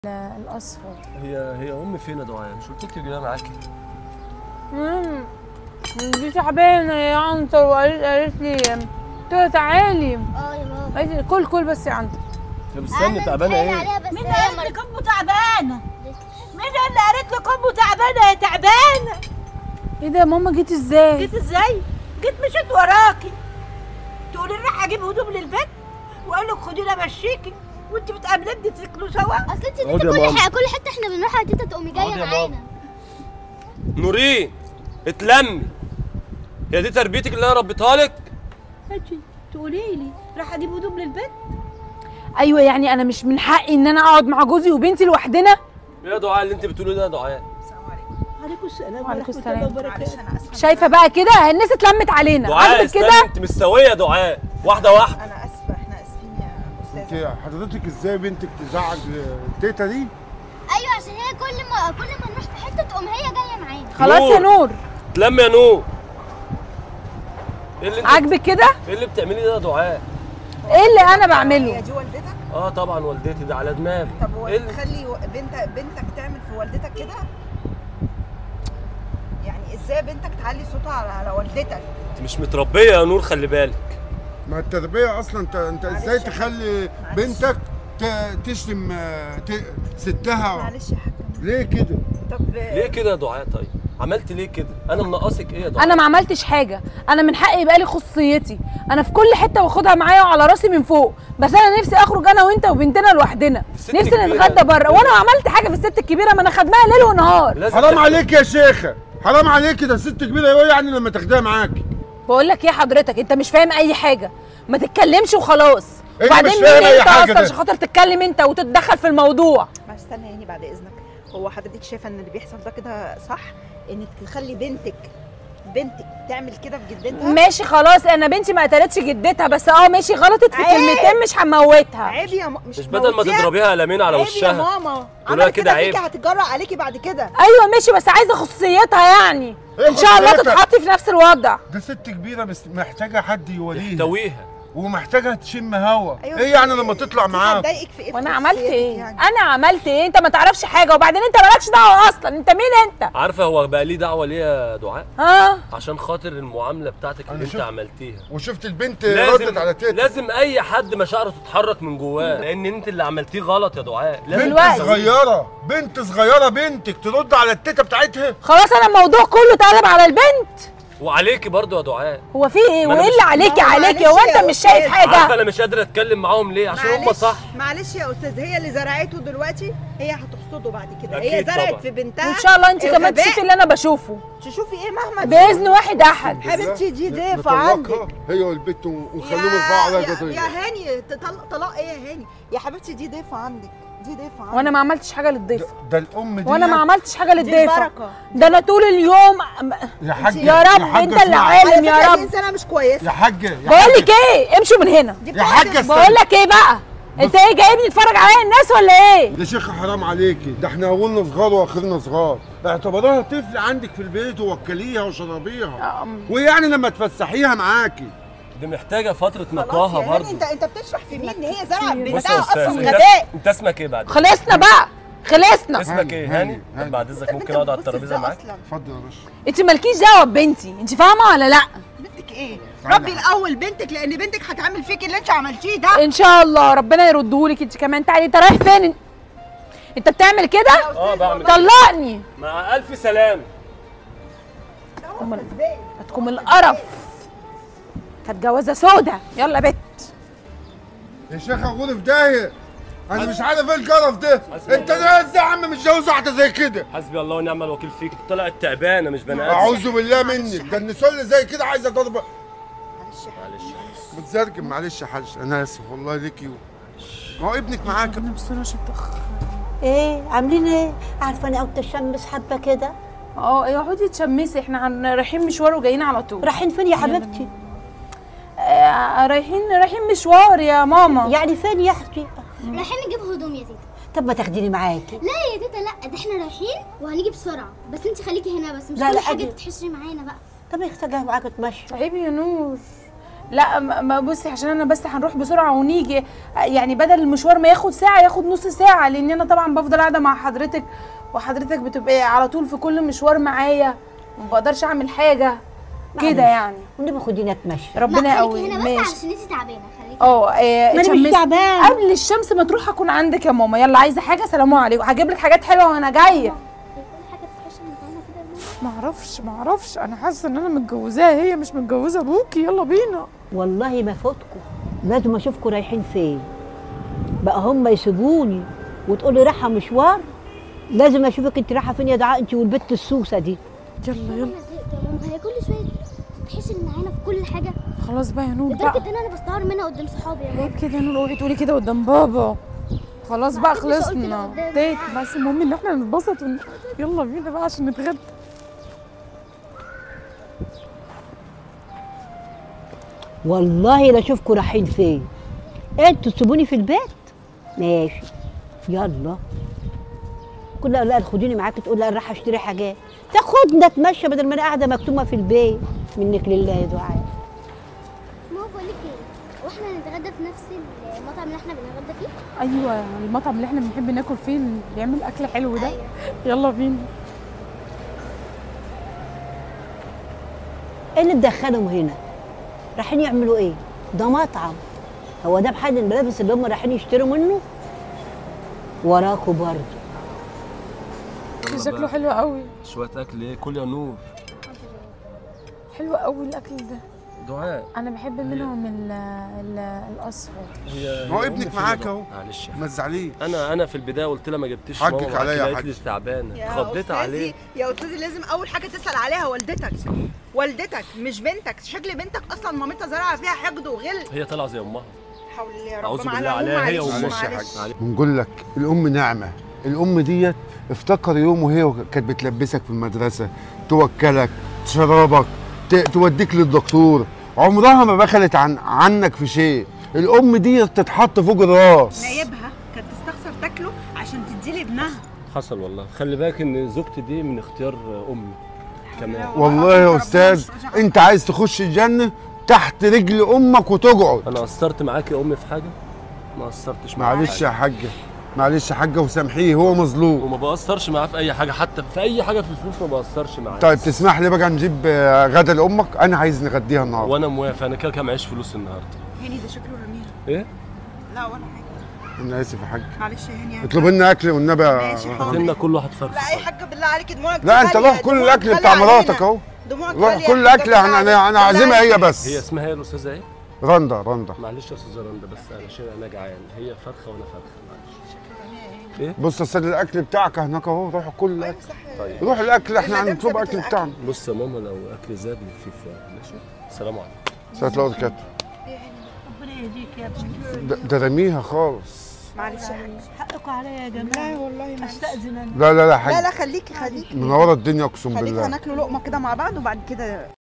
الاصفر هي هي امي فين يا دعاء مش قلت لك تجيبها معاكي امم دي تعبانه يا عنتر وقالت قالت لي قلت لها تعالي اه يا بابا قالت لي كل كل بس يا عنتر طب استني تعبانه متخيل ايه عليها بس مين هي قالت مرض- لك امه تعبانه مين اللي قالت لك امه تعبانه يا تعبانه ايه ده يا ماما جيت ازاي جيت ازاي جيت مشيت وراكي تقولي لي راح اجيب هدوم للبيت واقول لك خديني امشيكي وانت بتقابلني تاكلوا سوا اصل انت اقعدي تيتا يا كل ماما. حاجه كل حته احنا بنروحها تيتا تقومي جايه اقعدي يا معانا ماما. نورين اتلمي هي دي تربيتك اللي انا ربيتها لك هاتي تقولي لي راح اجيب هدوم للبيت ايوه يعني انا مش من حقي ان انا اقعد مع جوزي وبنتي لوحدنا ايه يا دعاء اللي انت بتقوليه ده يا دعاء عليكم السلام وعليكم ورحمه السلام. الله وبركاته شايفه بقى كده الناس اتلمت علينا دعاء عاجبك استني كده انت مش سويه يا دعاء واحده واحده انا اسفه احنا اسفين يا استاذه انت حضرتك ازاي بنتك تزعج التيتا دي؟ ايوه عشان هي كل ما كل ما نروح في حته تقوم هي جايه معانا خلاص يا نور اتلمي يا نور ايه اللي انت عاجبك كده ايه اللي بتعمليه ده يا دعاء ايه اللي انا هي بعمله دي والدتك اه طبعا والدتي ده على دماغي طب هو ايه اللي تخلي و- بنت بنتك تعمل في والدتك كده يعني ازاي بنتك تعلي صوتها على, على والدتك انت مش متربيه يا نور خلي بالك ما التربيه اصلا انت انت ازاي معلش. تخلي معلش. بنتك ت- تشتم آه، ت- ستها معلش يا حاج ليه كده؟ طب ليه كده يا دعاء طيب عملت ليه كده انا منقصك ايه يا دعاء انا ما عملتش حاجه انا من حقي يبقى لي خصوصيتي انا في كل حته باخدها معايا وعلى راسي من فوق بس انا نفسي اخرج انا وانت وبنتنا لوحدنا الست نفسي كبيرة. نتغدى بره وانا عملت حاجه في الست الكبيره ما انا خدماها ليل ونهار لازم حرام تحت- عليك يا شيخه حرام عليك ده ست كبيره ايه يعني لما تاخديها معاكي بقول لك ايه حضرتك انت مش فاهم اي حاجه ما تتكلمش وخلاص إيه وبعدين مش مين فاهم أي انت حاجة اصلا ده؟ عشان خاطر تتكلم انت وتتدخل في الموضوع ما استنى يعني بعد اذنك هو حضرتك شايفه ان اللي بيحصل ده كده صح انك تخلي بنتك بنتك تعمل كده في جدتها ماشي خلاص انا بنتي ما قتلتش جدتها بس اه ماشي غلطت في عيب. كلمتين مش هموتها عيب يا ماما مش بدل ما تضربيها قلمين على عيب يا وشها ماما تقولها عملت كده كده عيب. فيكي هتتجرأ عليكي بعد كده ايوه ماشي بس عايزه خصوصيتها يعني إيه ان شاء الله خصوصيتها؟ تتحطي في نفس الوضع ده ست كبيره بس محتاجه حد يوليها احتويها ومحتاجه تشم هوا أيوة ايه بس يعني لما تطلع دي معاك هتضايقك في ايه في وانا عملت خصوصيتك ايه يعني؟ انا عملت ايه انت ما تعرفش حاجه وبعدين انت مالكش دعوه اصلا انت مين انت عارفه هو بقى ليه دعوه ليه يا دعاء ها عشان خاطر المعامله بتاعتك أنا اللي انت شفت- عملتيها وشفت البنت ردت على تيتا لازم اي حد مشاعره تتحرك من جواه لان انت اللي عملتيه غلط يا دعاء لازم بنت دلوقتي. صغيره بنت صغيره بنتك ترد على التيتا بتاعتها خلاص انا الموضوع كله اتقلب على البنت وعليكي برضو يا دعاء هو في ايه ما أنا وايه مش- اللي عليكي ما هو عليكي معلش هو انت يا مش شايف أستاذ. عارفه حاجه انا مش قادر اتكلم معاهم ليه عشان هم معلش- صح معلش يا استاذ هي اللي زرعته دلوقتي هي هتحصده بعد كده هي أكيد زرعت طبعا. في بنتها ان شاء الله انت كمان الغباء. تشوفي اللي انا بشوفه تشوفي ايه مهما باذن واحد احد حبيبتي دي ضيفه نطلقها عندك هي والبت ونخليهم يا- يرفعوا عليها يا- يا قضيه هاني تطلق طلاق ايه يا هاني يا حبيبتي دي ضيفه عندك دي ضيفه عندك وانا ما عملتش حاجه للضيفه ده الام دي وانا ما عملتش حاجه دي للضيفه البركه ده انا طول اليوم يا حاجه يا رب حاجة انت اللي اسمعي. عالم على يا فكره دي رب انسانه مش كويسه يا حاجه يا بقول حاجة. لك ايه امشوا من هنا دي يا بتاعتك. حاجه استنى. بقول لك ايه بقى انت ايه جايبني اتفرج عليا الناس ولا ايه يا شيخ حرام عليكي ده احنا اولنا صغار واخرنا صغار اعتبروها طفل عندك في البيت ووكليها وشربيها ويعني لما تفسحيها معاكي دي محتاجه فتره خلاص نقاهه يا هاني برضو انت انت بتشرح في مين ان هي زرعت بص يا بنتها استاذ اصلا انت, غباء انت اسمك ايه بعد خلصنا بقى خلصنا اسمك ايه هاني، هاني هاني. طب بعد اذنك انت ممكن اقعد على بتبص الترابيزه ازاي معاك اصلا اتفضل يا باشا انت مالكيش دعوه ببنتي انت فاهمه ولا لا بنتك ايه تعالى. ربي الاول بنتك لان بنتك هتعمل فيك اللي انت عملتيه ده ان شاء الله ربنا يردهولك انت كمان تعالي انت رايح فين انت بتعمل كده اه بعمل طلقني مع الف سلامه هتكون القرف كانت جوازه سودا يلا بت يا شيخ اقول في داهيه انا مش عارف ايه القرف ده انت ده ازاي يا عم متجوز واحده زي كده حسبي الله ونعم الوكيل فيك طلعت تعبانه مش بني ادم اعوذ بالله منك ده النساء اللي زي كده عايزه ضربه معلش يا معلش متزرجم معلش يا حاج انا اسف والله ليكي و... ما هو ابنك معاك ايه عاملين ايه عارفه انا قلت الشمس حبه كده اه اقعدي تشمسي احنا هن- رايحين مشوار وجايين على طول رايحين فين يا حبيبتي آه، رايحين رايحين مشوار يا ماما يعني فين يا اختي رايحين نجيب هدوم يا تيتا طب ما تاخديني معاكي لا يا تيتا لا ده احنا رايحين وهنيجي بسرعه بس انت خليكي هنا بس مش لا، كل لا، حاجه أجي. تتحشري معانا بقى طب يا اختي جاي معاكي تمشي عيب يا نور لا ما ما بصي عشان انا بس هنروح بسرعه ونيجي يعني بدل المشوار ما ياخد ساعه ياخد نص ساعه لان انا طبعا بفضل قاعده مع حضرتك وحضرتك بتبقي على طول في كل مشوار معايا ما بقدرش اعمل حاجه كده يعني والنبي خدينا اتمشى ربنا لا يقوي خليكي هنا بس ماشي علشان انتي تعبانه خليكي اه إيه، ما أنا مش اتشمسي. تعبانة. قبل الشمس ما تروح هكون عندك يا ماما يلا عايزه حاجه سلام عليكم هجيب لك حاجات حلوه وانا جايه كل حاجه تخش من هنا كده يا ماما. ما اعرفش ما اعرفش انا حاسه ان انا متجوزاها هي مش متجوزه ابوكي يلا بينا والله ما فوتكم لازم اشوفكم رايحين فين بقى هم يسيبوني وتقولي رايحه مشوار لازم اشوفك انت رايحه فين يا دعاء انت والبت السوسه دي يلا يلا انا زهقت يا ماما هي كل شويه تحس ان معانا في كل حاجه خلاص بقى يا نور بقى لدرجه ان انا بستعار منها قدام صحابي يا ماما عيب كده يا نور اوعي تقولي كده قدام بابا خلاص بقى أكيد مش قلت خلصنا له قدام. تيت بس المهم ان احنا نتبسط ون... يلا بينا بقى عشان نتغدى والله لا اشوفكم رايحين فين انتوا تسيبوني في البيت ماشي يلا كل لا خديني معاكي تقول لا أنا رايحه اشتري حاجات تاخدنا اتمشى بدل ما انا قاعده مكتومه في البيت منك لله يا دعاء ماما بقول لك ايه واحنا نتغدى في نفس المطعم اللي احنا بنتغدى فيه ايوه المطعم اللي احنا بنحب ناكل فيه اللي بيعمل اكل حلو ده ايوه يلا بينا ايه اللي مدخلهم هنا رايحين يعملوا ايه ده مطعم هو ده بحال الملابس اللي هم رايحين يشتروا منه وراكوا برضه شكله حلو قوي شويه اكل ايه كل يا نور حلو قوي الاكل ده دعاء انا بحب منهم ال ال الاصفر هي ما هو هي ابنك أمي فين معاك يا أهو. دعاء؟ معلش ما تزعليش انا انا في البدايه قلت لها ما جبتيش حقك ماما معاكي، عليا يا قالت حاج. لي تعبانه يا اتخضيت أستاذي- عليه يا استاذي لازم اول حاجه تسال عليها والدتك والدتك مش بنتك شكل بنتك اصلا مامتها زرعه فيها حقد وغل هي طالعه زي امها حول الله يا رب اعوذ مع بالله العموم عليها هي معلش، وامها معلش. معلش. بنقول لك الام نعمه الام ديت افتكر يوم وهي كانت بتلبسك في المدرسه توكلك تشربك ت- توديك للدكتور عمرها ما بخلت عن عنك في شيء الام ديت تتحط فوق الراس نايبها كانت تستخسر تاكله عشان تديه لابنها حصل والله خلي بالك ان زوجتي دي من اختيار امي كمان والله يا استاذ انت عايز تخش الجنه تحت رجل امك وتقعد انا قصرت معاكي يا امي في حاجه ما قصرتش معاكي معلش في يا حاجة. حاجه معلش يا حاجه وسامحيه هو مظلوم وما بقصرش معاه في اي حاجه حتى في اي حاجه في الفلوس ما بقصرش معاه طيب تسمح لي بقى نجيب آه، غدا لامك انا عايز نغديها النهارده وانا موافق انا كده كده معيش فلوس النهارده هاني ده شكله رميها ايه لا ولا حاجه انا اسف يا حاج معلش يا هاني اطلب لنا اكل والنبي ماشي، حاضر. هاتلنا كل واحد فرخه لا اي حاجه بالله عليك دموعك لا انت غالية، روح كل دموعك الاكل غالية بتاع علينا. مراتك اهو دموعك روح غالية كل يا حاجة اكل بالله احنا عليك. انا انا عازمها هي هي بس اسمها ايه الاستاذه ايه رندا رندا معلش يا استاذه رندا بس علشان انا جعان هي فرخه وانا فرخه معلش بص يا استاذ الاكل بتاعك هناك اهو روح كل الاكل طيب روح الاكل احنا المدام هنطلب سابت اكل الأكل. بتاعنا بص يا ماما لو اكل زاد في فوق ماشي السلام عليكم ساعة لو كده ربنا يهديك يا ابني ده- ده رميها خالص معلش يا حاج حقك عليا يا لا جماعه والله معلش استاذن انا لا لا لا لا حاج لا خليكي خليكي منوره الدنيا اقسم خليكي بالله هناكلوا لقمه كده مع بعض وبعد كده